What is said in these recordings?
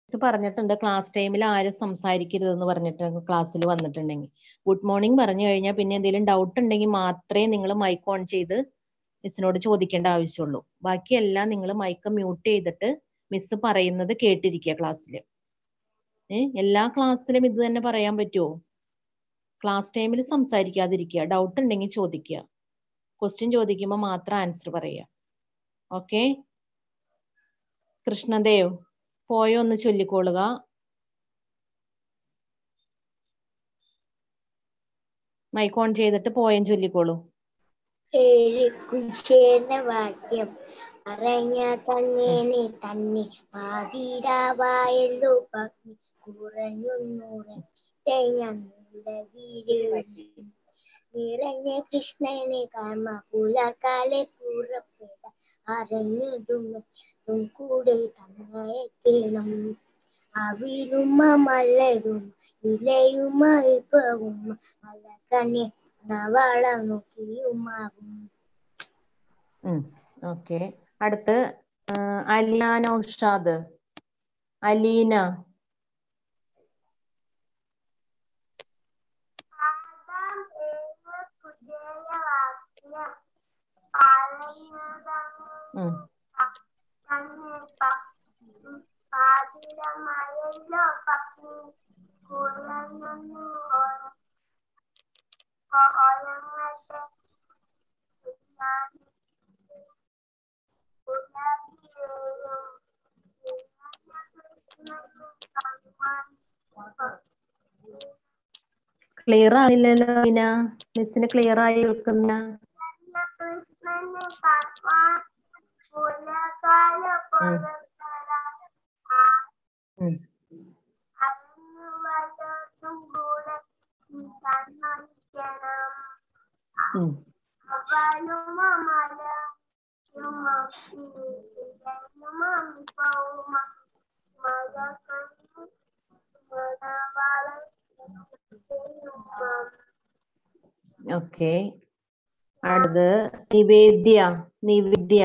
Miss പറഞ്ഞിട്ടുണ്ട് class ടൈമിൽ ആരും സംസാരിക്കരുതെന്ന് പറഞ്ഞിട്ട് ക്ലാസ്സിൽ വന്നിട്ടുണ്ടെങ്കിൽ ഗുഡ് മോർണിംഗ് പറഞ്ഞു കഴിഞ്ഞാൽ പിന്നെ എന്തെങ്കിലും ഡൗട്ട് ഉണ്ടെങ്കിൽ മാത്രമേ നിങ്ങൾ മൈക്ക് ഓൺ ചെയ്ത് മിസ്സിനോട് ചോദിക്കേണ്ട ആവശ്യമുള്ളൂ ബാക്കിയെല്ലാം നിങ്ങൾ മൈക്ക് മ്യൂട്ട് ചെയ്തിട്ട് മിസ് പറയുന്നത് കേട്ടിരിക്കുക ക്ലാസ്സിൽ ഏഹ് എല്ലാ ക്ലാസ്സിലും ഇത് തന്നെ പറയാൻ പറ്റുമോ ക്ലാസ് ടൈമിൽ സംസാരിക്കാതിരിക്കുക ഡൗട്ട് ഉണ്ടെങ്കിൽ ചോദിക്കുക ക്വസ്റ്റ്യൻ ചോദിക്കുമ്പോൾ മാത്രം ആൻസർ പറയുക ഓക്കെ കൃഷ്ണദേവ് പോയോ ഒന്ന് ചൊല്ലിക്കോളുക മൈക്ക് ഓൺ ചെയ്തിട്ട് പോയം ചൊല്ലിക്കോളൂ ഏഴ് കുശേല വാക്യം പറഞ്ഞ തന്നേനെ തന്നെ പാതിരാവായല്ലോ പഗ്നി കുറഞ്ഞൊന്നുറഞ്ഞ നിറഞ്ഞ കൃഷ്ണനെ കാമ പുലർക്കാലെ പുറപ്പെട അറിഞ്ഞിടും കൂടെ തന്നയക്കണം അവിലുമ മലരും ഇലയുമ ഇപ്പവും മലക്കണ്ണെ നവാള നോക്കിയുമാകും ഓക്കെ അടുത്ത് ആ, അലിയ നൗഷാദ് അലീന ഉം. ക്ലിയർ ആയില്ലല്ലോ അലീന മിസ്സിന് ക്ലിയർ ആയി കേൾക്കുന്ന ഉം. ഉം. ഓക്കെ അടുത്ത് നിവേദ്യ നിവേദ്യ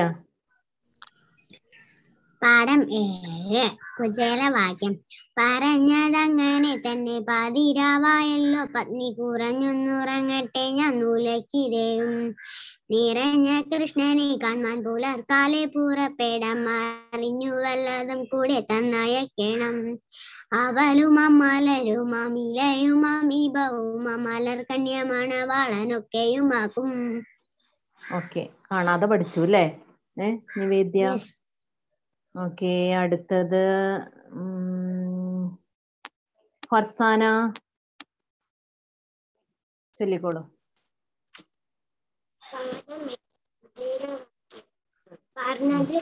പാഠം ഏഴ് കുചേലവാക്യം പറഞ്ഞതങ്ങനെ തന്നെ പാതിരാവായല്ലോ പത്നി കുറഞ്ഞൊന്നുറങ്ങട്ടെ ഞാൻ നൂലക്കിരയും നിറഞ്ഞ കൃഷ്ണനെ കാണാൻ പുലർക്കാലെ പുറപ്പെടാം അറിഞ്ഞു വല്ലതും കൂടെ തന്നയക്കണം അവലുമാം മലരുമാം ഇലയുമാം ഇബവുമാം മലർ കന്യമണവാളനൊക്കെയുമാക്കും ഓക്കെ കാണാതെ പഠിച്ചു അല്ലേ ഏ നിവേദ്യ ഓക്കെ അടുത്തത് ഉം, ഫർസാന ചൊല്ലിക്കോളൂ പറഞ്ഞത്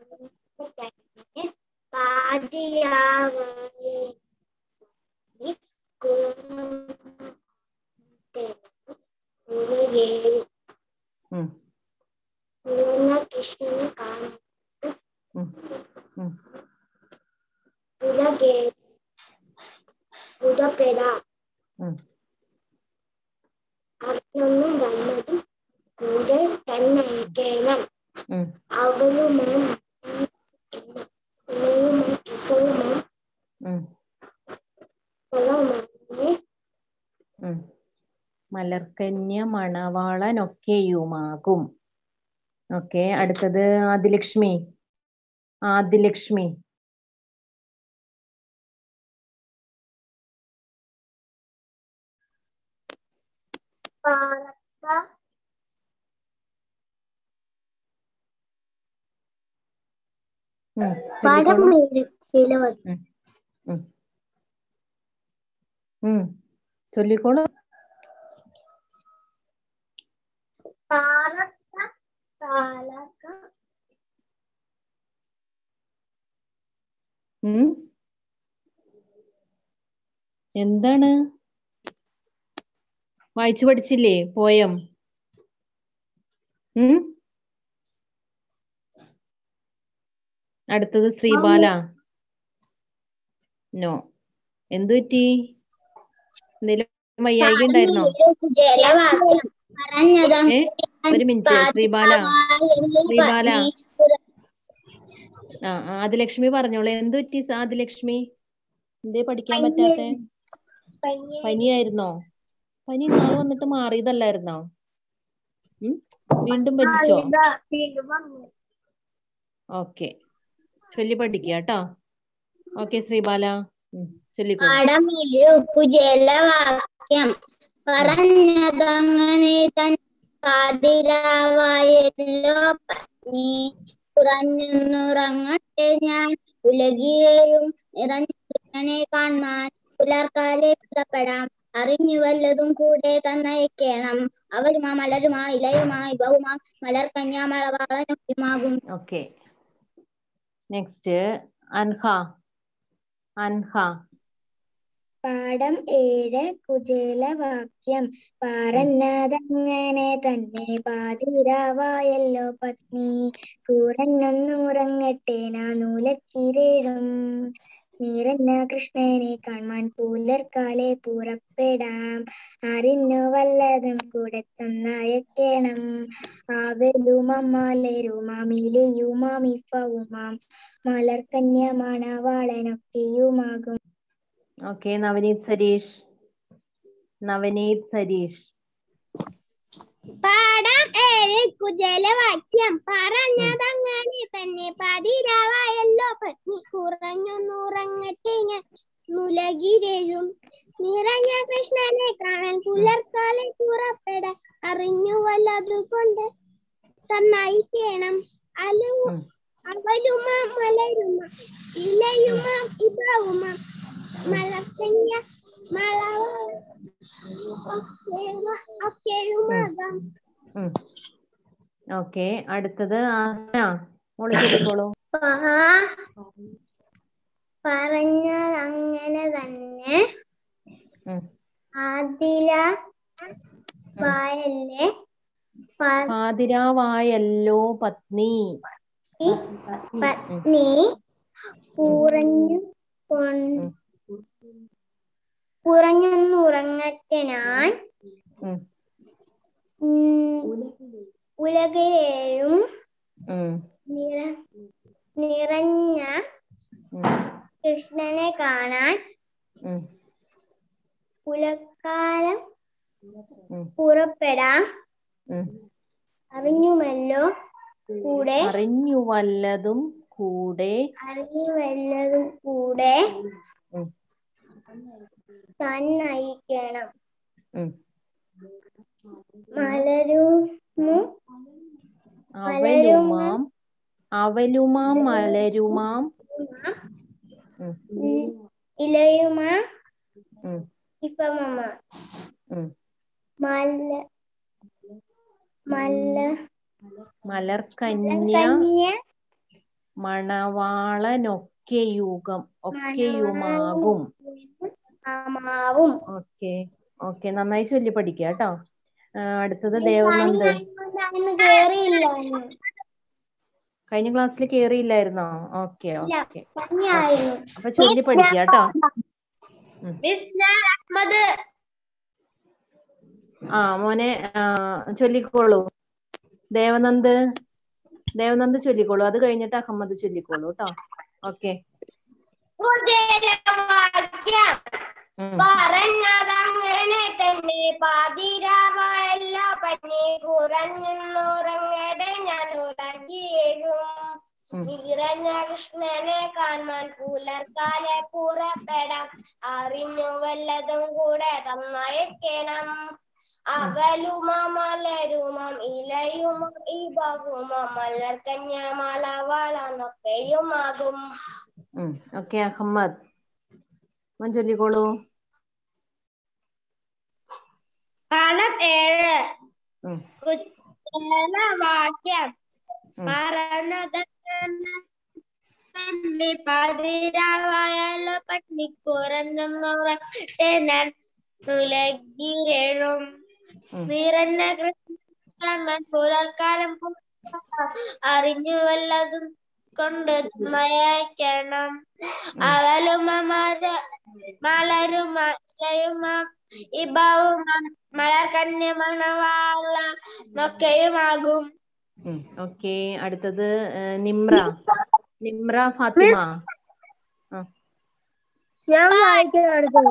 ഉം, കൃഷ്ണനെ കാണാൻ ഉം, ഉം, പുലകേ പുതപ്പെട ഉം. അറിഞ്ഞൊന്നും വന്നതും കൂടെ തന്നയക്കണം ഉം. അവളുമാം ഇണയുമാം ഇസവുമാം ഉം, ഫലവുമാമേ ഉം. മലർക്കന്യ മണവാളനൊക്കെയുമാകും ഓക്കെ അടുത്തത് ആദിലക്ഷ്മി ആദിലക്ഷ്മി പാർത്ത ഉം, പടം ചൊല്ലിക്കോളൂ ചിലവർ ഉം, ചൊല്ലിക്കോളൂ പാർത്ത താലക ഉം? എന്താണ് വായിച്ചു പഠിച്ചില്ലേ പോയം ഉം അടുത്തത് ശ്രീബാല നോ എന്തു പറ്റി എന്തേലും വയ്യായിക ഉണ്ടായിരുന്നോ ജലവാക്യം പറഞ്ഞതും ഏ ഒരു മിനിറ്റ് ശ്രീബാല ശ്രീബാല ആ ആ, ആദിലക്ഷ്മി പറഞ്ഞോളൂ എന്ത് പറ്റി സ- ആദിലക്ഷ്മി എന്തേ പഠിക്കാൻ പറ്റാത്തെ പനിയായിരുന്നോ പനി നാളെ വന്നിട്ട് മാറിയതല്ലായിരുന്നോ ഉം വീണ്ടും പനിച്ചോ വീണ്ടും വന്നു ഓക്കെ ചൊല്ലി പഠിക്കുക കേട്ടോ ഓക്കെ ശ്രീബാല ഉം, ചൊല്ലിക്കോളൂ പാഠം ഏഴു കുചേലവാക്യം പറഞ്ഞതങ്ങനെ തൻ പാതിരാവായല്ലോ പത്നി കുറഞ്ഞുറങ്ങട്ടെ ഞാൻ ഉലകിഴേഴും നിറഞ്ഞ കൃഷ്ണനെ കാണാൻ പുലർക്കാലെ പുറപ്പെടാം അറിഞ്ഞു വല്ലതും കൂടെ തന്നയക്കണം അവരുമാ മലരുമാ ഇലയുമാ ഇവവുമാ മലർക്കഞ്ഞ മളവാളനൊക്കെയുമാകും ഓക്കെ നെക്സ്റ്റ് അൻഹ അൻഹ പാഠം ഏഴ് കുചേലവാക്യം പാറന്നതങ്ങനെ തന്നെ പാതിരാവായല്ലോ പത്നി കൂറന്നൊന്നുറങ്ങട്ടെ നാനൂലച്ചിരേഴും നീറന്ന കൃഷ്ണനെ കാണാൻ പുലർക്കാലെ പുറപ്പെടാം അറിഞ്ഞു വല്ലതും കൂടെ തന്നയക്കണം ആവലുമലരുമാം ഇലയുമാം ഇഫവുമാം മലർക്കന്യ മണവാളനൊക്കെയുമാകും ഓക്കെ നവനീത് സരീഷ് നവനീത് സരീഷ് പാഠം ഏഴ് കുജലവാക്യം പറഞ്ഞതങ്ങനെ തന്നെ പതിരാവായല്ലോ പത്നി കുറഞ്ഞൊന്നുറങ്ങട്ടെ ഞാൻ മുലകിരഴും നിറഞ്ഞ കൃഷ്ണനെ കാണാൻ പുലർക്കാലെ പുറപ്പെട അറിഞ്ഞു വല്ലതുകൊണ്ട് തന്നയിക്കണം അലു ഉം. അവലുമാ മലരുമ ഇലയുമാ ഇതാവുമാ മലക്കഞ്ഞ മളവ ഒക്കെയുമാകാം ഓക്കെ അടുത്തത് ആസന മോള് ചൊല്ലിക്കോളൂ പറഞ്ഞത് അങ്ങനെ തന്നെ ഉം. ആദില വായല്ലേ പ- പാതിരാവായല്ലോ പത്നി പത്നി കുറഞ്ഞു കൊ- കുറഞ്ഞൊന്നുറങ്ങട്ടെ ഞാൻ ഉം. ഉം, ഉലകേഴും ഉം. നിറ നിറഞ്ഞ ഉം. കൃഷ്ണനെ കാണാൻ ഉം. പുലക്കാലം ഉം. പുറപ്പെടാം ഉം. അറിഞ്ഞുമല്ലോ കൂടെ അറിഞ്ഞു വല്ലതും കൂടെ അറിഞ്ഞുവല്ലതും കൂടെ ഉം. തന്നയിക്കണം ഉം. മലരുമു അവലുമാം അവലുമാം മലരുമാം ഉം. ഇലയുമാ ഉം. ഇപ്പമമ്മ ഉം. മല്ല മല്ല മലർക്കന്യ കന്യ മണവാളനൊക്കെയുഗം ഒക്കെയുമാകും ആമാവും ഓക്കെ ഓക്കെ നന്നായി ചൊല്ലി പഠിക്കുക കേട്ടോ അടുത്തത് ദേവനന്ദൻ അന്ന് കേറിയില്ല കഴിഞ്ഞ ക്ലാസ്സിൽ കേറിയില്ലായിരുന്നോ ഓക്കെ ഇല്ല. ഓക്കെ പനിയായിരുന്നു അപ്പൊ ചൊല്ലി പഠിക്കുക കേട്ടോ അഹമ്മദ് ആ മോനെ ആ, ചൊല്ലിക്കോളൂ ദേവനന്ദ് ദേവനന്ദ് ചൊല്ലിക്കോളൂ അത് കഴിഞ്ഞിട്ട് അഹമ്മദ് ചൊല്ലിക്കോളൂ കേട്ടോ ഓക്കെ വാക്യം പറഞ്ഞതങ്ങനെ തന്നെ പാതിരാവല്ല പനി കുറഞ്ഞുറങ്ങടെ ഞാൻ ഉറങ്ങിയേഴും ഉം. നിറഞ്ഞ കൃഷ്ണനെ കാണാൻ പുലർക്കാലെ പുറപ്പെടാം അറിഞ്ഞു വല്ലതും കൂടെ തന്നയക്കണം അവലുമ മലരുമം ഇലയുമം ഇബവുമം മലർക്കന്യ മളവളനൊക്കെയുമാകും ഓക്കെ അഹമ്മദ് മോൻ ചൊല്ലിക്കോളൂ പാഠം ഏഴ് ഉം. വാക്യം ഉം. പറഞ്ഞതന്നെ പതിരാവായാലോ പത്നി കുറഞ്ഞുറങ്ങട്ടെ ഞാൻ തുലകിരഴും ഉം. നിറഞ്ഞ കൃഷ്ണൻ പുലർക്കാലം പുറപ്പെടാം. അറിഞ്ഞു വല്ലതും കൊണ്ട് മയക്കണം അവലുമ മര മലരുമ ഇലയുമ ഇബവുമ മലർക്കന്യ മണവാള നൊക്കെയുമാകും ഓക്കെ അടുത്തത് ഏ, നിമ്ര നിമ്ര ഫാത്തിമ ആ ഞാൻ വായിക്കാൻ അടുത്തത്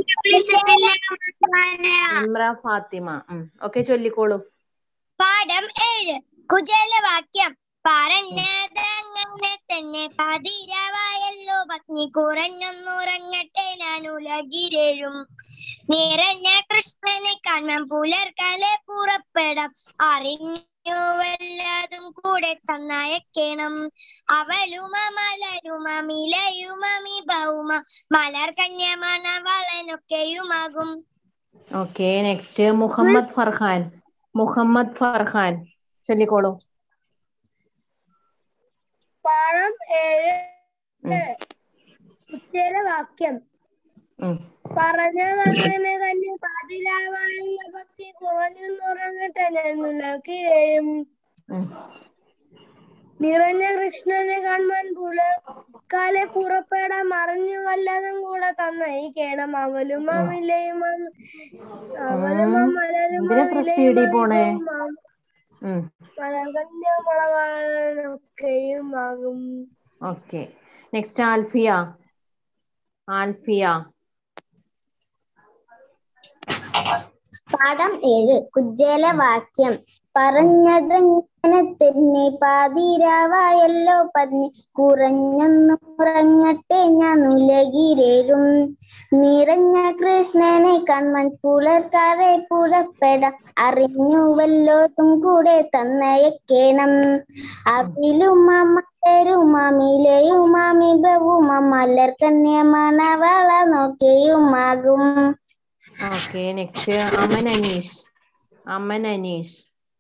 നിമ്ര ഫാത്തിമ ഉം ഓക്കെ ചൊല്ലിക്കോളൂ പാഠം ഏഴ് കുചേലവാക്യം പറഞ്ഞതങ്ങനെ തന്നെ പതിരവായല്ലോ പത്നി കുറഞ്ഞൊന്നുറങ്ങട്ടെ ഞാൻ ഉലകിരേഴും നിറഞ്ഞ കൃഷ്ണനെ കാണാൻ പുലർക്കാലെ പുറപ്പെടാം അറിഞ്ഞു വല്ലതും കൂടെ തന്നയക്കണം അവലുമ മലരുമ മിലയുമ മിഭൗമ മലർ കന്യമണവളനൊക്കെയുമാകും ഓക്കെ നെക്സ്റ്റ് മുഹമ്മദ് ഫർഹാൻ മുഹമ്മദ് ഫർഹാൻ ചൊല്ലിക്കോളൂ പാഠം ഏഴ് ഉം, ഉച്ചരവാക്യം ഉം. പറഞ്ഞതങ്ങനെ തന്നെ പാതിരാവാനുള്ള ഭക്തി കുറഞ്ഞുറങ്ങട്ടെ ഞാൻ നിലക്കുകയും ഉം. നിറഞ്ഞ കൃഷ്ണനെ കാണാൻ പുലർക്കാലെ പുറപ്പെടാൻ മറിഞ്ഞു വല്ലതും കൂടെ തന്നയിക്കണം അവലും അമിലയും അവലും ഉം. എന്തിനാ ഇത്ര സ്പീഡിൽ പോണേ ഉം. മലകന്യമളവാനൊക്കെയും ആകും ഓക്കെ നെക്സ്റ്റ് ആൽഫിയ ആൽഫിയ പാഠം ഏഴ് കുജേലവാക്യം പറഞ്ഞതങ്ങനെ തന്നെ പാതിരാവായല്ലോ പത്നി കുറഞ്ഞൊന്നുറങ്ങട്ടെ ഞാൻ ഉലകിരേഴും നിറഞ്ഞ കൃഷ്ണനെ കൺമൺ പുലർക്കാരെ പുറപ്പെടാം അറിഞ്ഞു വല്ലോതും കൂടെ തന്നയക്കേണം അവിലുമ മലരുമ മിലയുമ മിഭവുമ മലർ കന്യമണവള നോക്കിയുമാകും ഓക്കെ നെക്സ്റ്റ് അമൻ അനീഷ് അമൻ അനീഷ്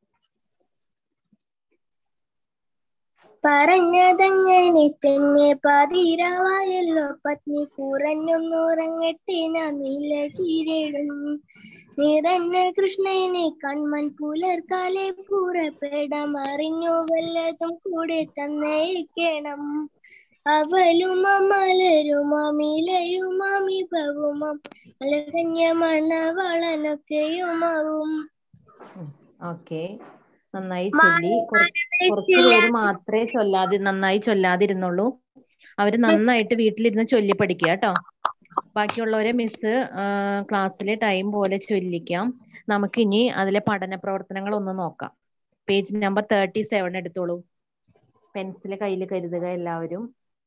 പറഞ്ഞതങ്ങനെ തന്നെ പതിരാവായല്ലോ പത്നി കുറഞ്ഞൊന്നുറങ്ങട്ടെ ഞാൻ നീലകിരേഴും നിറഞ്ഞ കൃഷ്ണനെ കൺമൺ പുലർക്കാലെ പുറപ്പെടാം അറിഞ്ഞു വല്ലതും കൂടെ തന്നേക്കണം അവലുമ മലരുമ മിലയുമ മിഭവുമ മലകന്യ മണവളനൊക്കെയുമാവും ഓക്കെ നന്നായി ചൊല്ലി കുറച്ച് കുറച്ച് പേര് മാത്രമേ ചൊല്ലാതി നന്നായി ചൊല്ലാതിരുന്നുള്ളൂ അവര് നന്നായിട്ട് വീട്ടിലിരുന്ന് ചൊല്ലി പഠിക്കുക കേട്ടോ ബാക്കിയുള്ളവരെ മിസ് ക്ലാസ്സിലെ ടൈം പോലെ ചൊല്ലിക്കാം നമുക്കിനി അതിലെ പഠന പ്രവർത്തനങ്ങൾ ഒന്ന് നോക്കാം പേജ് നമ്പർ തേർട്ടി സെവൻ എടുത്തോളൂ പെൻസിൽ കയ്യിൽ കരുതുക എല്ലാവരും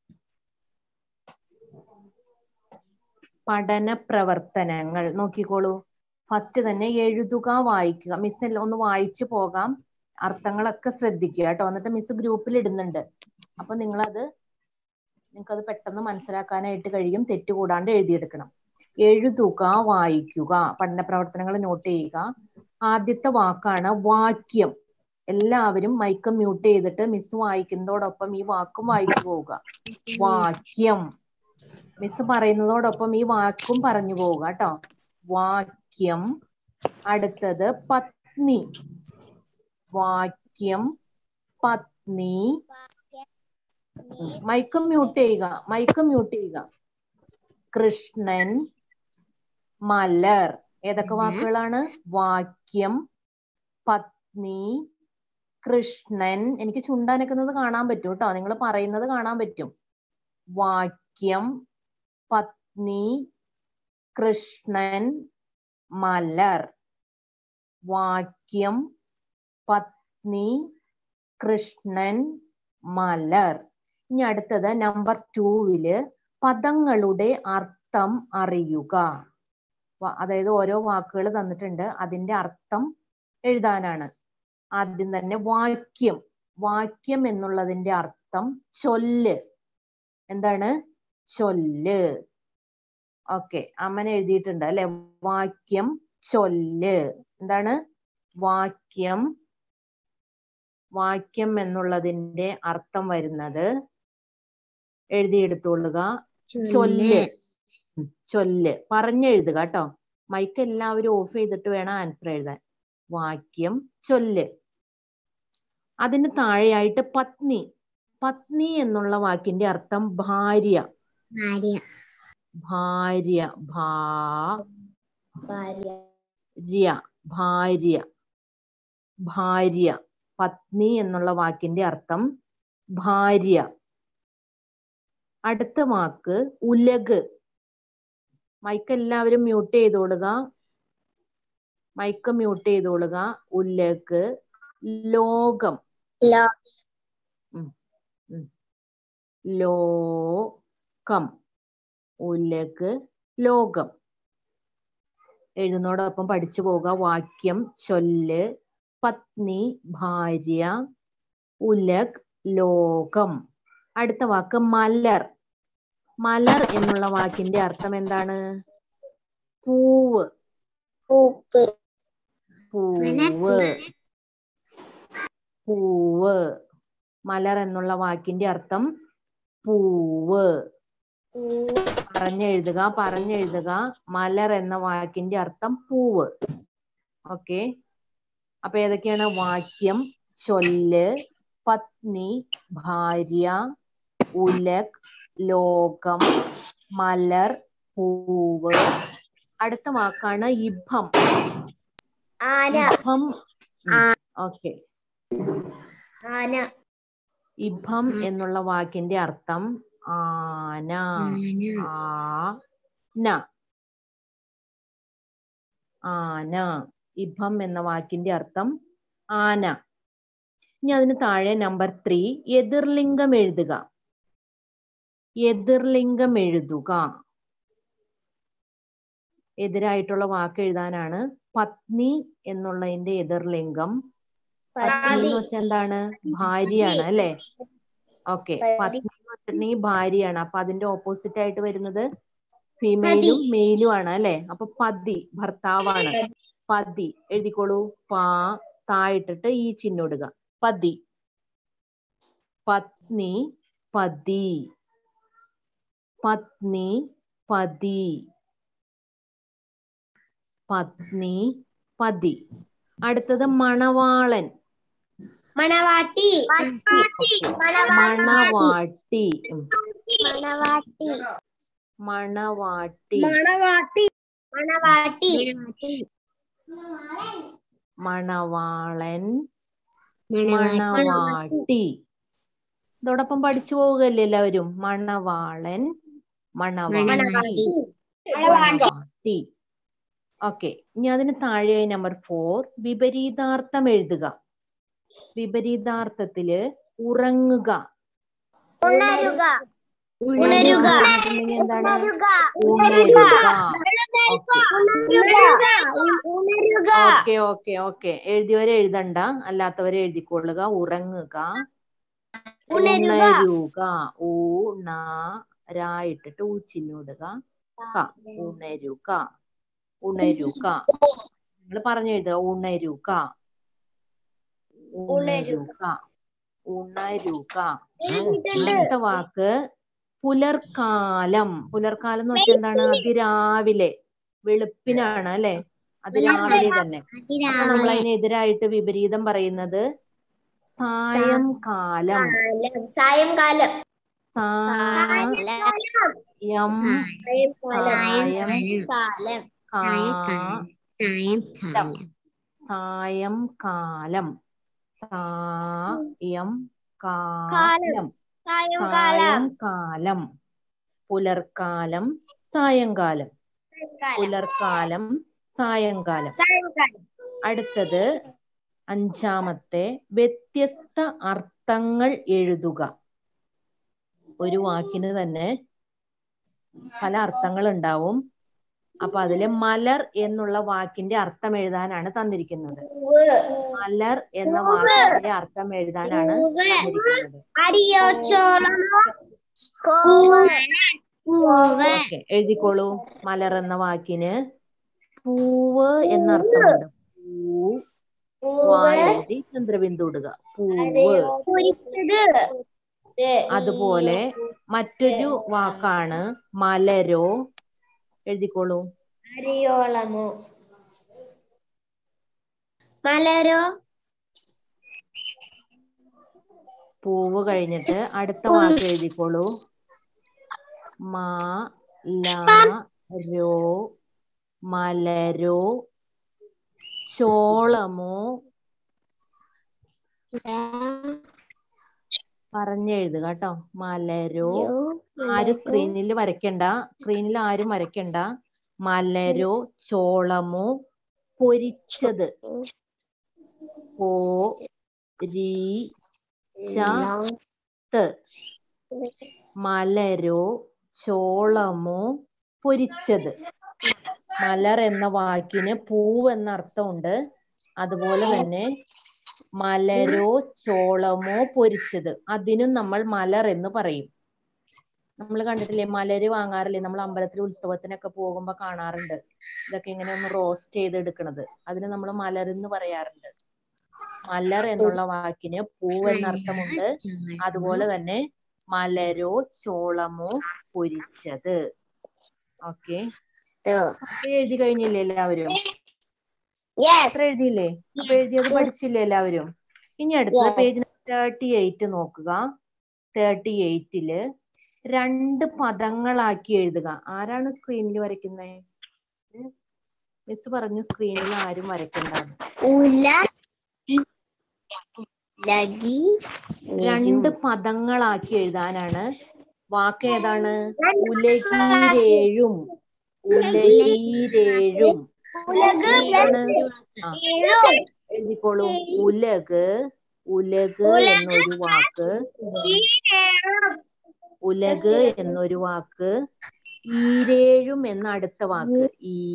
പഠന പ്രവർത്തനങ്ങൾ നോക്കിക്കോളൂ ഫസ്റ്റ് തന്നെ എഴുതുക വായിക്കുക മിസ് എല്ലാം ഒന്ന് വായിച്ചു പോകാം അർത്ഥങ്ങളൊക്കെ ശ്രദ്ധിക്കുക കേട്ടോ എന്നിട്ട് മിസ് ഗ്രൂപ്പിൽ ഇടുന്നുണ്ട് അപ്പൊ നിങ്ങളത് നിങ്ങൾക്കത് പെട്ടെന്ന് മനസ്സിലാക്കാനായിട്ട് കഴിയും തെറ്റുകൂടാണ്ട് എഴുതിയെടുക്കണം എഴുതുക വായിക്കുക പഠന പ്രവർത്തനങ്ങൾ നോട്ട് ചെയ്യുക ആദ്യത്തെ വാക്കാണ് വാക്യം എല്ലാവരും മൈക്കം മ്യൂട്ട് ചെയ്തിട്ട് മിസ് വായിക്കുന്നതോടൊപ്പം ഈ വാക്കും വായിച്ചു പോവുക വാക്യം മിസ് പറയുന്നതോടൊപ്പം ഈ വാക്കും പറഞ്ഞു പോവുക കേട്ടോ വാക്യം അടുത്തത് പത്നി വാക്യം പത്നി മൈക്കം മ്യൂട്ട് ചെയ്യുക മൈക്കം മ്യൂട്ട് ചെയ്യുക കൃഷ്ണൻ മലർ ഏതൊക്കെ വാക്കുകളാണ് വാക്യം പത്നി കൃഷ്ണൻ എനിക്ക് ചുണ്ടാനക്കുന്നത് കാണാൻ പറ്റും കേട്ടോ നിങ്ങൾ പറയുന്നത് കാണാൻ പറ്റും വാക്യം പത്നി കൃഷ്ണൻ മലർ വാക്യം പത്നി കൃഷ്ണൻ മലർ ഇനി അടുത്തത് നമ്പർ ടൂവില് പദങ്ങളുടെ അർത്ഥം അറിയുക വ- അതായത് ഓരോ വാക്കുകൾ തന്നിട്ടുണ്ട് അതിന്റെ അർത്ഥം എഴുതാനാണ് ആദ്യം തന്നെ വാക്യം വാക്യം എന്നുള്ളതിന്റെ അർത്ഥം ചൊല്ല് എന്താണ് ചൊല്ല് ഓക്കെ അമ്മൻ എഴുതിയിട്ടുണ്ട് അല്ലെ വാക്യം ചൊല്ല് എന്താണ് വാക്യം വാക്യം എന്നുള്ളതിന്റെ അർത്ഥം വരുന്നത് എഴുതിയെടുത്തോളുക ചൊല്ല് ഉം, ചൊല്ല് പറഞ്ഞെഴുതുക കേട്ടോ മൈക്ക് എല്ലാവരും ഓഫ് ചെയ്തിട്ട് വേണം ആൻസർ എഴുതാൻ വാക്യം ചൊല്ല് അതിന് താഴെയായിട്ട് പത്നി പത്നി എന്നുള്ള വാക്കിന്റെ അർത്ഥം ഭാര്യ ഭാര്യ ഭാര്യ ഭാര്യ ഭാര്യ ഭാര്യ ഭാര്യ പത്നി എന്നുള്ള വാക്കിന്റെ അർത്ഥം ഭാര്യ അടുത്ത വാക്ക് ഉലക് മൈക്ക് എല്ലാവരും മ്യൂട്ട് ചെയ്തോളുക മൈക്ക് മ്യൂട്ട് ചെയ്തോളുക ഉലക് ലോകം ലോകം ഉലക് ലോകം എഴുന്നോടൊപ്പം പഠിച്ചു പോവുക വാക്യം ചൊല്ല് പത്നി ഭാര്യ ഉലക് ലോകം അടുത്ത വാക്ക് മലർ മലർ എന്നുള്ള വാക്കിന്റെ അർത്ഥം എന്താണ് പൂവ് പൂപ്പ് പൂവ് പൂവ് മലർ എന്നുള്ള വാക്കിന്റെ അർത്ഥം പൂവ് പറഞ്ഞെഴുതുക പറഞ്ഞെഴുതുക മലർ എന്ന വാക്കിന്റെ അർത്ഥം പൂവ് ഓക്കെ അപ്പൊ ഏതൊക്കെയാണ് വാക്യം ചൊല്ല് പത്നി ഭാര്യ ഉലക് ലോകം മലർ പൂവ് അടുത്ത വാക്കാണ് ഇഭം ആന ഇഭം ഓക്കെ ആന ഇഭം എന്നുള്ള വാക്കിന്റെ അർത്ഥം ആന ആന ആന ഇഭം എന്ന വാക്കിന്റെ അർത്ഥം ആന ഇനി അതിന് താഴെ നമ്പർ ത്രീ എതിർലിംഗം എഴുതുക എതിർലിംഗം എഴുതുക എതിരായിട്ടുള്ള വാക്ക് എഴുതാനാണ് പത്നി എന്നുള്ളതിന്റെ എതിർലിംഗം പത്നി എന്ന് വെച്ചാൽ എന്താണ് ഭാര്യയാണ് അല്ലെ ഓക്കെ പത്നി എന്ന് വെച്ചിട്ടുണ്ടെങ്കിൽ ഭാര്യയാണ് അപ്പൊ അതിന്റെ ഓപ്പോസിറ്റ് ആയിട്ട് വരുന്നത് ഫീമെയിലും മെയിലും ആണ് അല്ലെ അപ്പൊ പതി ഭർത്താവാണ് പതി എഴുതിക്കോളൂ പാ തായിട്ടിട്ട് ഈ ചിഹ്നം ഇടുക പതി പത്നി പതി പത്നി പതി പത്നി പതി അടുത്തത് മണവാളൻ മണവാട്ടി മണവാട്ടി ഉം. മണവാട്ടി മണവാട്ടി മണവാട്ടി മണവാട്ടി മണവാളൻ മണവാട്ടി ഇതോടൊപ്പം പഠിച്ചു പോവുകയല്ലേ എല്ലാവരും മണവാളൻ മണവാട്ടി മണവാട്ടി ഓക്കെ ഇനി അതിന് താഴെ നമ്പർ ഫോർ വിപരീതാർത്ഥം എഴുതുക വിപരീതാർത്ഥത്തില് ഉറങ്ങുക ഉണരുക ഉണരുക എന്ന് പറഞ്ഞിട്ടുണ്ടെങ്കിൽ എന്താണ് ഉണരുക ഓക്കെ ഓക്കെ ഓക്കെ എഴുതിയവരെ എഴുതണ്ട അല്ലാത്തവരെ എഴുതിക്കൊള്ളുക ഉറങ്ങുക ഉണരുക ഊണാരായിട്ടിട്ട് ഊച്ചിന്നൂടുക ക ഉണരുക ഉണരുക നിങ്ങൾ പറഞ്ഞു എഴുതുക ഉണരുക ഉണരുക ഉണരുക അടുത്ത വാക്ക് പുലർക്കാലം പുലർക്കാലം എന്ന് വെച്ചാൽ എന്താണ് അതിരാവിലെ വെളുപ്പിനാണ് അല്ലെ അതിരാവിലെ തന്നെ അപ്പൊ നമ്മൾ അതിനെതിരായിട്ട് വിപരീതം പറയുന്നത് സായംകാലം സായംകാലം സായം സായംകാലം കാലം സായംകാലം സായം കാലം സായംകാലം പുലർക്കാലം സായംകാലം പുലർക്കാലം സായംകാലം അടുത്തത് അഞ്ചാമത്തെ വ്യത്യസ്ത അർത്ഥങ്ങൾ എഴുതുക ഒരു വാക്കിന് തന്നെ പല അർത്ഥങ്ങൾ ഉണ്ടാവും അപ്പൊ അതില് മലർ എന്നുള്ള വാക്കിന്റെ അർത്ഥം എഴുതാനാണ് തന്നിരിക്കുന്നത് മലർ എന്ന വാക്കിന്റെ അർത്ഥം എഴുതാനാണ് തന്നിരിക്കുന്നത് അരിയോച്ചോളമോ പൂവ് ഓക്കെ എഴുതിക്കോളൂ മലർ എന്ന വാക്കിന് പൂവ് എന്ന അർത്ഥമുണ്ട് പൂ വായ എഴുതി ചന്ദ്രബിന്ദു ഇടുക പൂവ് അതുപോലെ മറ്റൊരു വാക്കാണ് മലരോ എഴുതിക്കോളൂ അരിയോളമോ മലരോ പൂവ് കഴിഞ്ഞിട്ട് അടുത്ത വാക്ക് എഴുതിക്കോളൂ മാ ല രോ മലരോ ചോളമോ പറഞ്ഞെഴുതുക കേട്ടോ മലരോ ആരും സ്ക്രീനിൽ വരയ്ക്കണ്ട സ്ക്രീനിൽ ആരും വരയ്ക്കണ്ട മലരോ ചോളമോ പൊരിച്ചത് പോ രീ ശ ത്ത് മലരോ ചോളമോ പൊരിച്ചത് മലർ എന്ന വാക്കിന് പൂവ് എന്ന അർത്ഥമുണ്ട് അതുപോലെ തന്നെ മലരോ ചോളമോ പൊരിച്ചത് അതിനും നമ്മൾ മലർ എന്ന് പറയും നമ്മൾ കണ്ടിട്ടില്ലേ മലര് വാങ്ങാറില്ലേ നമ്മൾ അമ്പലത്തിൽ ഉത്സവത്തിനൊക്കെ പോകുമ്പോ കാണാറുണ്ട് ഇതൊക്കെ ഇങ്ങനെ ഒന്ന് റോസ്റ്റ് ചെയ്ത് എടുക്കണത് അതിന് നമ്മൾ മലർ എന്ന് പറയാറുണ്ട് മലർ എന്നുള്ള വാക്കിന് പൂവ് എന്ന അർത്ഥമുണ്ട് അതുപോലെ തന്നെ മലരോ ചോളമോ പൊരിച്ചത് ഓക്കെ എഴുതി കഴിഞ്ഞില്ലേ എല്ലാവരും അത്ര എഴുതിയില്ലേ അപ്പൊ എഴുതിയത് പഠിച്ചില്ലേ എല്ലാവരും ഇനി അടുത്ത Yes. പേജ് തേർട്ടി എയ്റ്റ് നോക്കുക തേർട്ടി എയ്റ്റില് രണ്ട് പദങ്ങളാക്കി എഴുതുക ആരാണ് സ്ക്രീനിൽ വരയ്ക്കുന്നത് മിസ് പറഞ്ഞു സ്ക്രീനിൽ ആരും വരയ്ക്കണ്ടെന്ന് ഉല ലഗി രണ്ട് പദങ്ങളാക്കി എഴുതാനാണ് വാക്ക് ഏതാണ് ഉലകീരേഴും ഉലകീരേഴും ഏതാണ് ആ എഴുതിക്കോളൂ ഉലക് ഉലക് എന്നൊരു വാക്ക് ഉലക് എന്നൊരു വാക്ക് ഈരേഴും എന്ന അടുത്ത വാക്ക്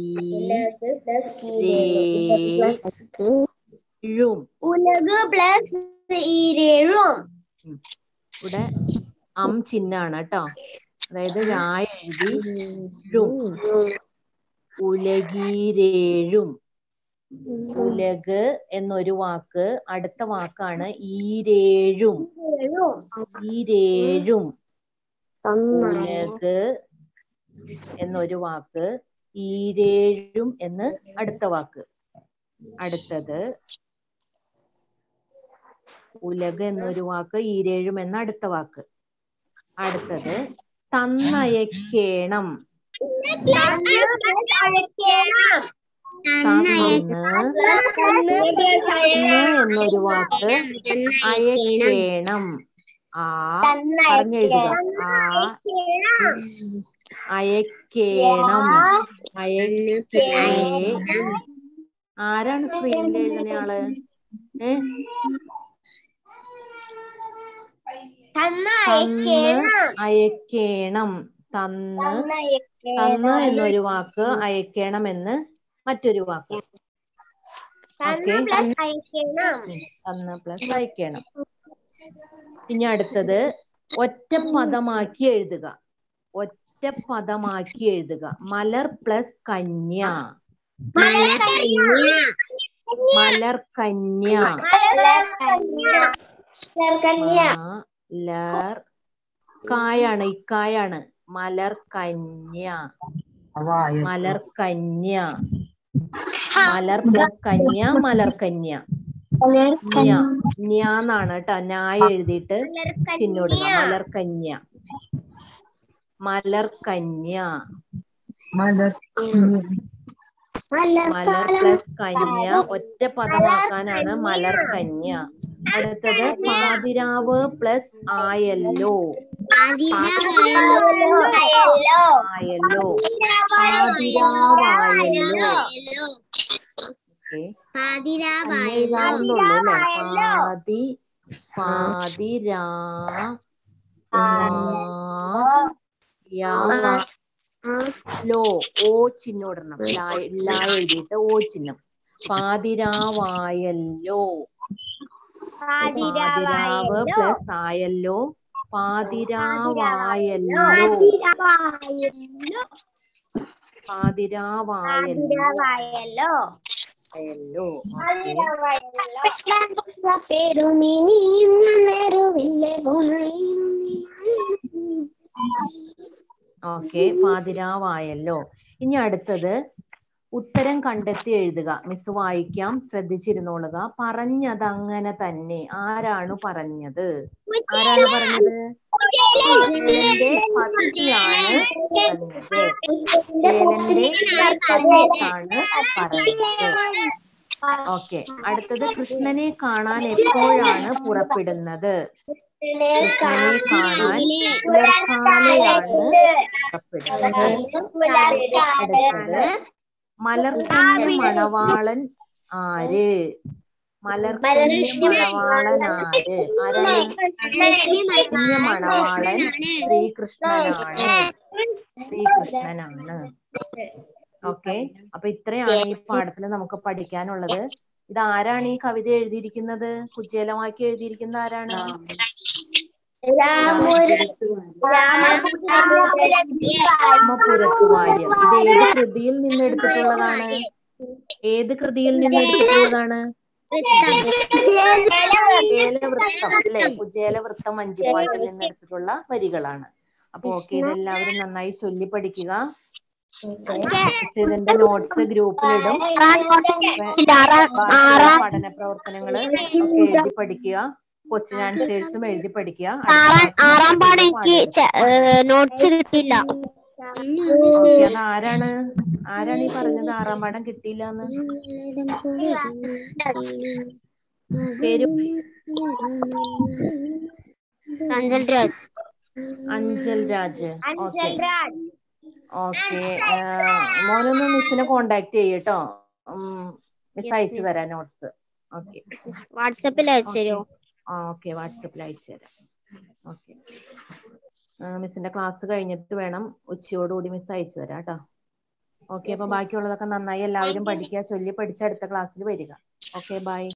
ഈരേഴും ഉലക് പ്ലസ് ഈരേഴും ഇവിടെ അം ചിഹ്നാണ് കേട്ടോ അതായത് രായ എഴുതി ഴും ഉലകീരേഴും ഉലക് എന്നൊരു വാക്ക് അടുത്ത വാക്കാണ് ഈരേഴും ഈരേഴും ഉലക് എന്നൊരു വാക്ക് ഈരേഴും എന്ന് അടുത്ത വാക്ക് അടുത്തത് ഉലക് എന്നൊരു വാക്ക് ഈരേഴും എന്ന അടുത്ത വാക്ക് അടുത്തത് തന്നയക്കേണം തന്ന് തന്ന് എന്നൊരു വാക്ക് അയക്കേണം ആ പറഞ്ഞെഴുതുക ആ അയക്കേണം അയക്കേ ആരാണ് സ്ക്രീനിൽ എഴുതുന്ന ആള് ഏ തന്ന് അയക്കേണം തന്ന് തന്ന് എന്നൊരു വാക്ക് അയക്കണം എന്ന് മറ്റൊരു വാക്ക് ഓക്കെ തന്ന് പ്ലസ് അയക്കണം ഇനി അടുത്തത് ഒറ്റ പദമാക്കി എഴുതുക ഒറ്റ പദമാക്കി എഴുതുക മലർ പ്ലസ് കന്യ മലർ കന്യ മലർ കായാണ് ഇക്കായാണ് മലർ കന്യ മലർ കന്യ മലർ പ്ലസ് കന്യ മലർ കന്യ ന്യ ന്യാന്നാണ് കേട്ടോ ന്യായ എഴുതിയിട്ട് ചിഹ്നോടുക മലർ കന്യ മലർ കന്യ മലർ പ്ലസ് കന്യ ഒറ്റ പദമാക്കാനാണ് മലർ കന്യ അടുത്തത് പാതിരാവ് പ്ലസ് ആയല്ലോ ആയല്ലോ പാതിരാവായല്ലോ ഓക്കെ എഴുതാവുന്നുള്ളൂ അല്ലേ പാതി പാതിരാ ലോ ഓ ചിഹ്നോടണം ലാ ലാ എഴുതിയിട്ട് ഓ ചിഹ്നം പാതിരാവായല്ലോ പാതിരാവ് പ്ലസ് ആയല്ലോ പാതിരാവായല്ലോ പാതിരാവായല്ലോ ആയല്ലോ ഓക്കെ ഓക്കെ പാതിരാവായല്ലോ ഇനി അടുത്തത് ഉത്തരം കണ്ടെത്തി എഴുതുക മിസ് വായിക്കാം ശ്രദ്ധിച്ചിരുന്നോളുക പറഞ്ഞത് അങ്ങനെ തന്നെ ആരാണ് പറഞ്ഞത് ആരാണ് പറഞ്ഞത് ചേലന്റെ പത്തിയാണ് പറഞ്ഞത് ചേലന്റെ പത്തിയാണ് പറഞ്ഞത് ഓക്കെ അടുത്തത് കൃഷ്ണനെ കാണാൻ എപ്പോഴാണ് പുറപ്പെടുന്നത് കൃഷ്ണനെ കാണാൻ പുലർക്കാലയാണ് പുറപ്പെട്ടത് അടുത്തത് മലർക്കണ്ണി മണവാളൻ ആര് മലർക്കണ്ണി മണവാളൻ ആര് ആരാണ് കുഞ്ഞ മണവാളൻ ശ്രീകൃഷ്ണനാണ് ശ്രീകൃഷ്ണനാണ് ഓക്കെ അപ്പൊ ഇത്രയാണ് ഈ പാഠത്തിൽ നമുക്ക് പഠിക്കാനുള്ളത് ഇത് ആരാണ് ഈ കവിത എഴുതിയിരിക്കുന്നത് കുചേലമാക്കി എഴുതിയിരിക്കുന്നത് ആരാണ് രാമപുരത്ത് വാര്യർ ഇത് ഏത് കൃതിയിൽ നിന്ന് എടുത്തിട്ടുള്ളതാണ് ഏത് കൃതിയിൽ നിന്ന് എടുത്തിട്ടുള്ളതാണ് കുചേലവൃത്തം അല്ലെ കുചേലവൃത്തം വഞ്ചിപ്പാട്ടിൽ നിന്ന് എടുത്തിട്ടുള്ള വരികളാണ് അപ്പൊ ഓക്കെ ഇതെല്ലാവരും നന്നായി ചൊല്ലി പഠിക്കുക ഇതിന്റെ നോട്ട്സ് ഗ്രൂപ്പിലിടും ബാക്കിയുള്ള പഠന പ്രവർത്തനങ്ങള് ഒക്കെ എഴുതി പഠിക്കുക ക്വസ്റ്റ്യൻ ആൻസേഴ്സും എഴുതി പഠിക്കുക ആറാം പാഠം എനിക്ക് നോട്ട്സ് കിട്ടിയില്ല ഓക്കെ അത് ആരാണ് ആരാണ് ഈ പറഞ്ഞത് ആറാം പാഠം കിട്ടിയില്ല എന്ന് പേര് അഞ്ചൽ രാജ് അഞ്ചൽ രാജ് ഓക്കെ ഓക്കെ മോനൊന്ന് മിസ്സിനെ കോണ്ടാക്ട് ചെയ്യട്ടോ മിസ് അയച്ചു തരാം നോട്ട്സ് ഓക്കെ വാട്സപ്പിൽ അയച്ചു തരുമോ ആ ഓക്കെ വാട്സപ്പിൽ അയച്ചു തരാം ഓക്കെ മിസ്സിന്റെ ക്ലാസ് കഴിഞ്ഞിട്ട് വേണം ഉച്ചയോടുകൂടി മിസ് അയച്ചു തരാം കേട്ടോ ഓക്കെ അപ്പൊ ബാക്കിയുള്ളതൊക്കെ നന്നായി എല്ലാവരും പഠിക്കുക ചൊല്ലി പഠിച്ച് അടുത്ത ക്ലാസ്സിൽ വരിക ഓക്കെ ബൈ